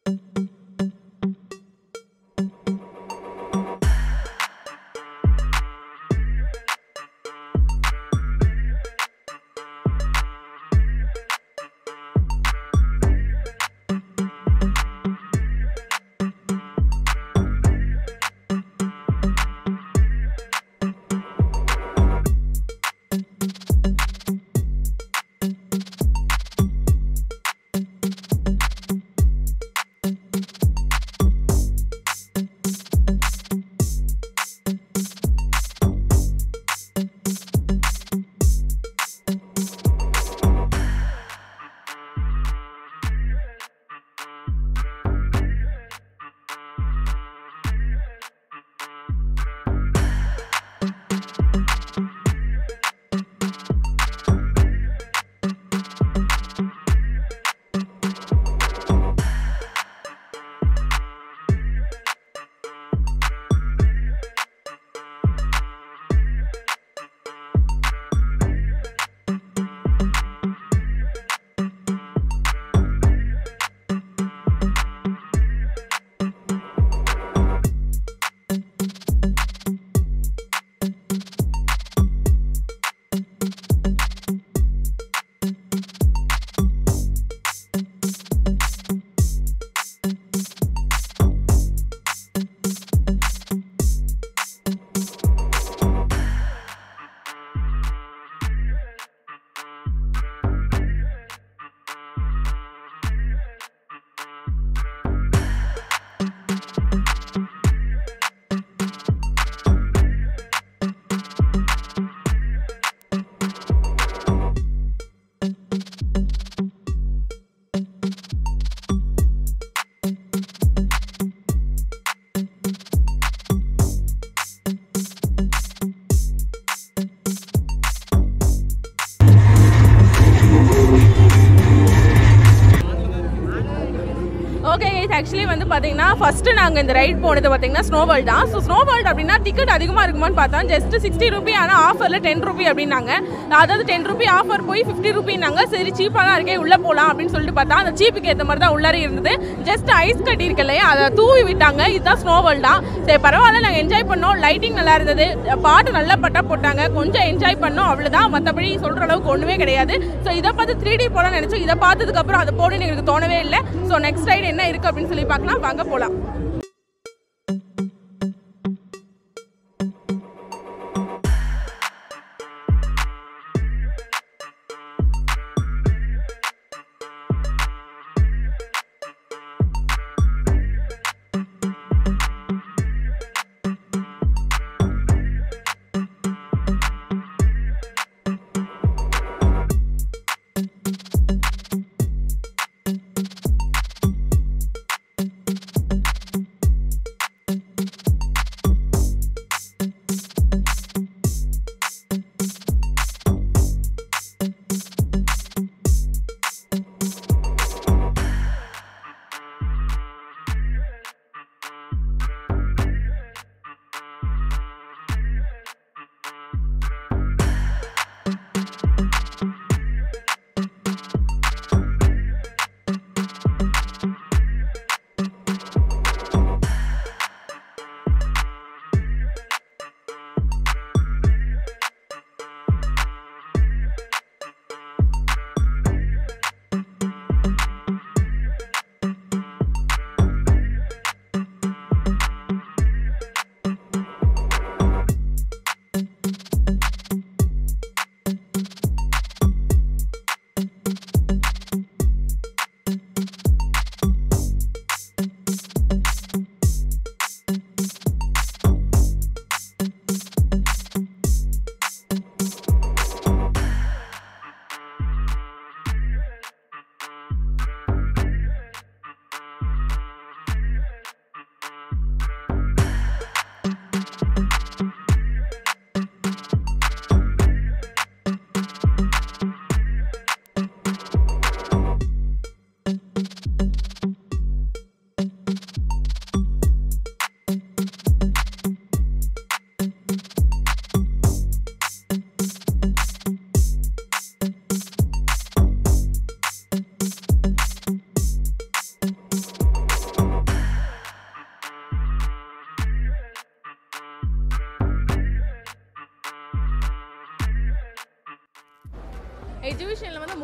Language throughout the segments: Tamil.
ஆக்சுவலி வந்து பார்த்தீங்கன்னா ஃபர்ஸ்ட் நாங்கள் இந்த ரைட் போனது பார்த்தீங்கன்னா ஸ்னோ வேர்ல்ட் தான் ஸோ ஸ்னோ வேர்ல்ட் அப்படின்னா டிக்கெட் அதிகமாக இருக்குமான்னு பார்த்தா ஜஸ்ட் சிக்ஸ்டி ருபி ஆனால் ஆஃபரில் டென் ருபி அப்படின்னாங்க அதாவது டென் ருபி ஆஃபர் போய் ஃபிஃப்டி ருபின்னாங்க சரி சீப்பாக தான் இருக்கே உள்ளே போகலாம் அப்படின்னு சொல்லிட்டு பார்த்தா அந்த சீப்புக்கு ஏற்ற மாதிரி தான் உள்ளார இருந்தது ஜஸ்ட் ஐஸ் கட்டி இருக்கு இல்லையா அதை தூவி விட்டாங்க இதுதான் ஸ்னோ வேர்ல்ட் தான் சரி பரவாயில்ல நாங்கள் என்ஜாய் பண்ணோம் லைட்டிங் நல்லா இருந்தது பாட்டு நல்லா பட்டா போட்டாங்க கொஞ்சம் என்ஜாய் பண்ணோம் அவ்வளோதான் மற்றபடி சொல்கிற அளவுக்கு ஒன்றுமே கிடையாது ஸோ இதை பார்த்து த்ரீ டி போகலாம்னு நினச்சோம் இதை பார்த்ததுக்கப்புறம் அதை போடணும்னு எங்களுக்கு தோணவே இல்லை ஸோ நெக்ஸ்ட் ரைடு என்ன இருக்குது அப்படின்னு சொல்லி பார்க்கலாம் வாங்க போகலாம்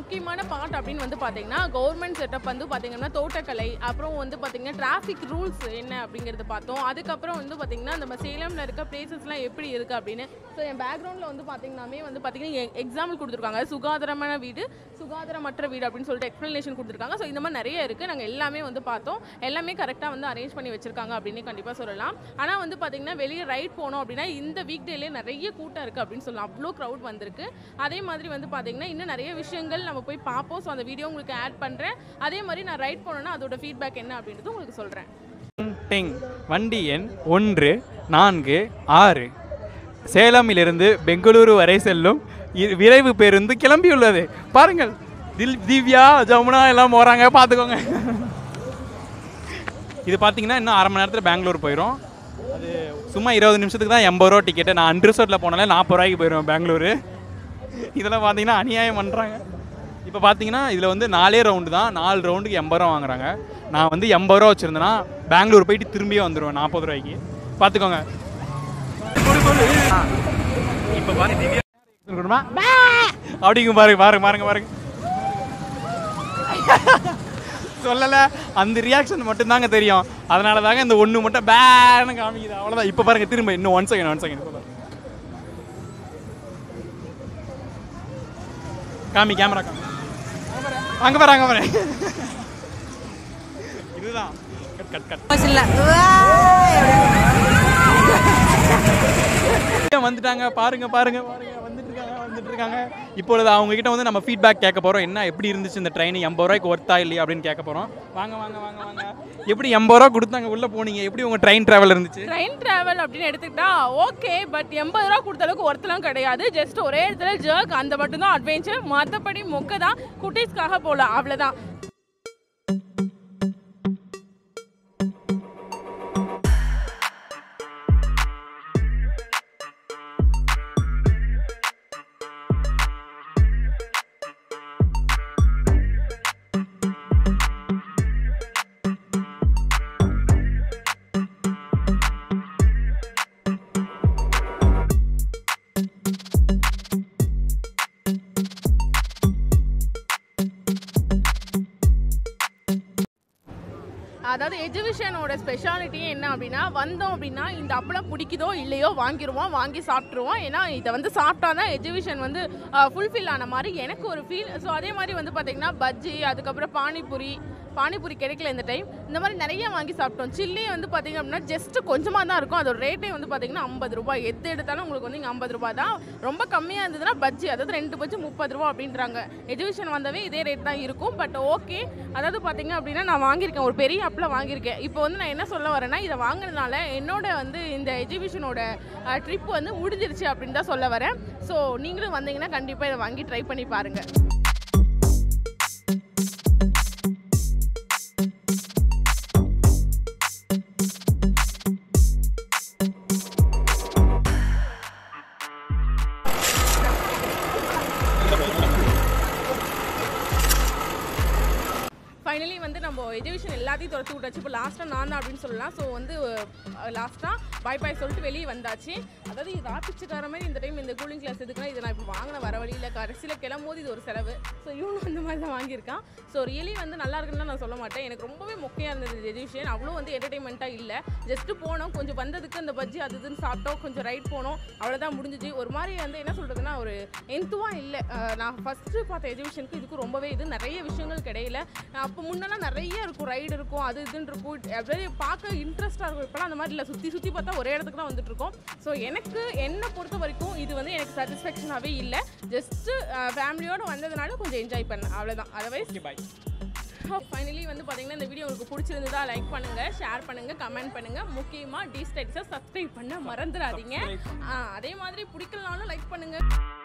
முக்கியமான பார்ட் அப்படின்னு வந்து பார்த்தீங்கன்னா கவர்மெண்ட் செட்டப் வந்து பார்த்தீங்கன்னா தோட்டக்கலை அப்புறம் வந்து பார்த்தீங்கன்னா டிராஃபிக் ரூல்ஸ் என்ன அப்படிங்கிறது பார்த்தோம் அதுக்கப்புறம் வந்து பார்த்தீங்கன்னா நம்ம சேலமில் இருக்க பிளேசஸ்லாம் எப்படி இருக்குது அப்படின்னு ஸோ என் பேக்ரவுண்டில் வந்து பார்த்தீங்கன்னாமே வந்து பார்த்தீங்கன்னா எக்ஸாம்பிள் கொடுத்துருக்காங்க சுகாதாரமான வீடு சுகாதாரமற்ற வீடு அப்படின்னு சொல்லிட்டு எக்ஸ்ப்ளனேஷன் கொடுத்துருக்காங்க ஸோ இந்த மாதிரி நிறைய இருக்குது நாங்கள் எல்லாமே வந்து பார்த்தோம் எல்லாமே கரெக்டாக வந்து அரேஞ்ச் பண்ணி வச்சிருக்காங்க அப்படின்னு கண்டிப்பாக சொல்லலாம் ஆனால் வந்து பார்த்தீங்கன்னா வெளியே ரைட் போனோம் அப்படின்னா இந்த வீக் டேலே நிறைய கூட்டம் இருக்குது அப்படின்னு சொல்லலாம் அவ்வளோ க்ரௌட் வந்திருக்கு அதே மாதிரி வந்து பார்த்தீங்கன்னா இன்னும் நிறைய விஷயங்கள் நம்ம போய் பார்ப்போம் ஸோ அந்த வீடியோ உங்களுக்கு ஆட் பண்ணுறேன் அதே மாதிரி நான் ரைட் போனேன்னா அதோட ஃபீட்பேக் என்ன அப்படின்றது உங்களுக்கு சொல்கிறேன் டிங் வண்டி எண் ஒன்று நான்கு ஆறு சேலமிலிருந்து பெங்களூரு வரை செல்லும் இ- விரைவு பேருந்து கிளம்பியுள்ளது பாருங்கள் தில் திவ்யா ஜமுனா எல்லாம் போகிறாங்க பார்த்துக்கோங்க இது பார்த்தீங்கன்னா இன்னும் அரை மணி நேரத்தில் பெங்களூர் போயிடும் அது சும்மா இருபது நிமிஷத்துக்கு தான் எண்பது ரூபா டிக்கெட்டு நான் அன்ரிசர்ட்டில் போனாலே நாற்பது ரூபாய்க்கு போயிடுவேன் பெங்களூரு இதெல்லாம் பார்த்தீங்கன்னா அநியாயம் பண்ணுறாங்க இப்போ பார்த்தீங்கன்னா இதில் வந்து நாலே ரவுண்டு தான் நாலு ரவுண்டுக்கு எண்பது ரூபா வாங்குறாங்க நான் வந்து எண்பது ரூபா வச்சுருந்தேன்னா பெங்களூர் போயிட்டு திரும்பியே வந்துடுவேன் நாற்பது ரூபாய்க்கு பார்த்துக்கோங்க இப்போ பாருங்க திவ்யா கொடுமா அப்படிங்க பாருங்க பாருங்க பாருங்க பாருங்க சொல்லலை அந்த ரியாக்ஷன் மட்டும்தாங்க தெரியும் அதனால தாங்க இந்த ஒன்று மட்டும் பேன்னு காமிக்குது அவ்வளோதான் இப்போ பாருங்க திரும்ப இன்னும் ஒன் செகண்ட் ஒன் செகண்ட் காமி கேமரா காமி அங்கே பாரு அங்கே பாரு இதுதான் கட் கட் கட் வந்துட்டாங்க பாருங்க பாருங்க பாருங்க வந்துட்டு இருக்காங்க வந்துட்டு இருக்காங்க இப்பொழுது அவங்க கிட்ட வந்து நம்ம ஃபீட்பேக் கேட்க போறோம் என்ன எப்படி இருந்துச்சு இந்த ட்ரெயின் எண்பது ரூபாய்க்கு ஒர்த்தா இல்லையா அப்படின்னு கேட்க போறோம் வாங்க வாங்க வாங்க வாங்க எப்படி எண்பது ரூபா கொடுத்தாங்க உள்ள போனீங்க எப்படி உங்க ட்ரெயின் டிராவல் இருந்துச்சு ட்ரெயின் டிராவல் அப்படின்னு எடுத்துக்கிட்டா ஓகே பட் எண்பது ரூபா கொடுத்த அளவுக்கு ஒருத்தலாம் கிடையாது ஜஸ்ட் ஒரே இடத்துல ஜர்க் அந்த மட்டும்தான் அட்வென்ச்சர் மற்றபடி மொக்க தான் குட்டீஸ்க்காக போகலாம் அவ்வளோதான் அதாவது எஜுகேஷனோட ஸ்பெஷாலிட்டி என்ன அப்படின்னா வந்தோம் அப்படின்னா இந்த அப்பளம் பிடிக்குதோ இல்லையோ வாங்கிடுவோம் வாங்கி சாப்பிட்ருவோம் ஏன்னா இதை வந்து சாப்பிட்டா தான் எஜுகேஷன் வந்து ஃபுல்ஃபில் ஆன மாதிரி எனக்கு ஒரு ஃபீல் ஸோ அதே மாதிரி வந்து பார்த்திங்கன்னா பஜ்ஜி அதுக்கப்புறம் பானிபூரி பானிபூரி கிடைக்கல இந்த டைம் இந்த மாதிரி நிறைய வாங்கி சாப்பிட்டோம் சில்லி வந்து பார்த்திங்க அப்படின்னா ஜஸ்ட் கொஞ்சமாக தான் இருக்கும் அதோட ரேட்டே வந்து பார்த்திங்கன்னா ஐம்பது ரூபாய் எது எடுத்தாலும் உங்களுக்கு வந்து இங்கே ஐம்பது ரூபாய் தான் ரொம்ப கம்மியாக இருந்ததுன்னா பஜ்ஜி அதாவது ரெண்டு பஜ்ஜி முப்பது ரூபா அப்படின்றாங்க எஜுகேஷன் வந்தவே இதே ரேட் தான் இருக்கும் பட் ஓகே அதாவது பார்த்தீங்க அப்படின்னா நான் வாங்கியிருக்கேன் ஒரு பெரிய அப்பில் வாங்கியிருக்கேன் இப்போ வந்து நான் என்ன சொல்ல வரேன்னா இதை வாங்குறதுனால என்னோட வந்து இந்த எஜுகேஷனோட ட்ரிப் வந்து முடிஞ்சிருச்சு அப்படின்னு தான் சொல்ல வரேன் ஸோ நீங்களும் வந்தீங்கன்னா கண்டிப்பாக இதை வாங்கி ட்ரை பண்ணி பாருங்கள் ஃபைனலி வந்து நம்ம எஜுகேஷன் எல்லாத்தையும் துரத்தி விட்டாச்சு இப்போ லாஸ்ட்டாக நான் தான் அப்படின்னு சொல்லலாம் ஸோ வந்து லாஸ்ட்டாக பாய் பாய் சொல்லிட்டு வெளியே வந்தாச்சு அதாவது இது ஆப்பிச்சுக்கார மாதிரி இந்த டைம் இந்த கூலிங் கிளாஸ் எதுக்குன்னா இதை நான் இப்போ வாங்கின வர வழியில் கடைசியில் கிளம்போது இது ஒரு செலவு ஸோ இவனும் அந்த மாதிரி தான் வாங்கியிருக்கான் ஸோ ரியலி வந்து நல்லா இருக்குன்னு நான் சொல்ல மாட்டேன் எனக்கு ரொம்பவே மொக்கையாக இருந்தது இந்த எஜுகேஷன் அவ்வளோ வந்து என்டர்டைன்மெண்ட்டாக இல்லை ஜஸ்ட்டு போனோம் கொஞ்சம் வந்ததுக்கு அந்த பஜ்ஜி அது இதுன்னு சாப்பிட்டோம் கொஞ்சம் ரைட் போனோம் அவ்வளோதான் முடிஞ்சிச்சு ஒரு மாதிரி வந்து என்ன சொல்கிறதுனா ஒரு எந்துவாக இல்லை அஹ் நான் ஃபஸ்ட்டு பார்த்த எஜுகேஷனுக்கு இதுக்கு ரொம்பவே இது நிறைய விஷயங்கள் கிடையில அப்போ முன்னெல்லாம் நிறைய இருக்கும் ரைடு இருக்கும் அது இதுன்னு இருக்கும் அப்படியே பார்க்க இன்ட்ரெஸ்ட்டாக இருக்கும் இப்போலாம் அந்த மாதிரி இல்லை சுற்றி சுற்றி பார்த்தா ஒரே இடத்துக்கு தான் வந்துட்டு இருக்கோம் ஸோ எனக்கு என்னை பொறுத்த வரைக்கும் இது வந்து எனக்கு சாட்டிஸ்ஃபேக்ஷனாகவே இல்லை ஜஸ்ட்டு ஃபேமிலியோடு வந்ததுனால கொஞ்சம் என்ஜாய் பண்ணேன் அவ்வளோதான் அதர்வைஸ் பாய் ஃபைனலி வந்து பார்த்தீங்கன்னா இந்த வீடியோ உங்களுக்கு பிடிச்சிருந்ததா லைக் பண்ணுங்க ஷேர் பண்ணுங்க கமெண்ட் பண்ணுங்க முக்கியமாக டி ஸ்டடிஸை சப்ஸ்கிரைப் பண்ண மறந்துடாதீங்க ஆ, அதே மாதிரி பிடிக்கலனாலும் லைக் பண்ணுங்க